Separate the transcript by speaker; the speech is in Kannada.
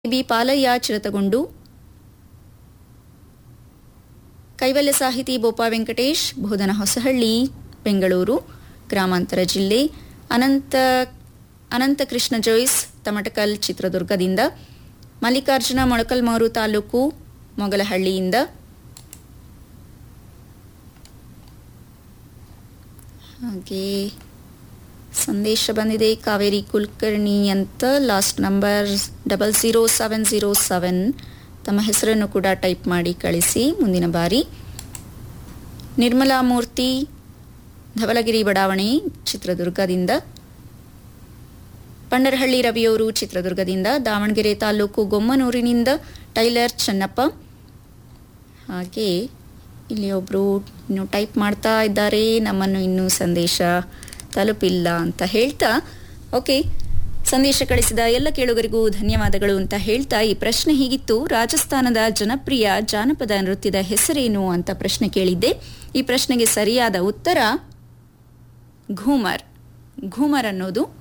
Speaker 1: ಬಿ ಪಾಲಯ್ಯ ಚಿರತಗೊಂಡು ಕೈವಲ್ಯ ಸಾಹಿತಿ ಬೋಪಾ ವೆಂಕಟೇಶ್ ಬೋಧನ ಹೊಸಹಳ್ಳಿ ಬೆಂಗಳೂರು ಗ್ರಾಮಾಂತರ ಜಿಲ್ಲೆ ಅನಂತ ಅನಂತಕೃಷ್ಣ ಜೋಯ್ಸ್ ತಮಟಕಲ್ ಚಿತ್ರದುರ್ಗದಿಂದ ಮಲ್ಲಿಕಾರ್ಜುನ ಮೊಳಕಲ್ಮೂರು ತಾಲೂಕು ಮೊಗಲಹಳ್ಳಿಯಿಂದ ಹಾಗೆ ಸಂದೇಶ ಬಂದಿದೆ ಕಾವೇರಿ ಕುಲಕರ್ಣಿ ಅಂತ last number double zero seven zero seven ತಮ್ಮ ಹೆಸರನ್ನು ಕೂಡ ಟೈಪ್ ಮಾಡಿ ಕಳಿಸಿ ಮುಂದಿನ ಬಾರಿ ನಿರ್ಮಲಾ ಮೂರ್ತಿ ಧವಲಗಿರಿ ಬಡಾವಣೆ ಚಿತ್ರದುರ್ಗದಿಂದ ಪಂಡರಹಳ್ಳಿ ರವಿಯವರು ಚಿತ್ರದುರ್ಗದಿಂದ ದಾವಣಗೆರೆ ತಾಲೂಕು ಗೊಮ್ಮನೂರಿನಿಂದ ಟೈಲರ್ ಚೆನ್ನಪ್ಪ ಹಾಗೆ ಇಲ್ಲಿ ಒಬ್ಬರು ಇನ್ನು ಟೈಪ್ ಮಾಡ್ತಾ ಇದ್ದಾರೆ ನಮ್ಮನ್ನು ಇನ್ನೂ ಸಂದೇಶ ತಲುಪಿಲ್ಲ ಅಂತ ಹೇಳ್ತಾ ಓಕೆ ಸಂದೇಶ ಕಳಿಸಿದ ಎಲ್ಲ ಕೇಳುಗರಿಗೂ ಧನ್ಯವಾದಗಳು ಅಂತ ಹೇಳ್ತಾ ಈ ಪ್ರಶ್ನೆ ಹೀಗಿತ್ತು ರಾಜಸ್ಥಾನದ ಜನಪ್ರಿಯ ಜಾನಪದ ನೃತ್ಯದ ಹೆಸರೇನು ಅಂತ ಪ್ರಶ್ನೆ ಕೇಳಿದ್ದೆ ಈ ಪ್ರಶ್ನೆಗೆ ಸರಿಯಾದ ಉತ್ತರ ಘೂಮರ್ ಘೂಮರ್ ಅನ್ನೋದು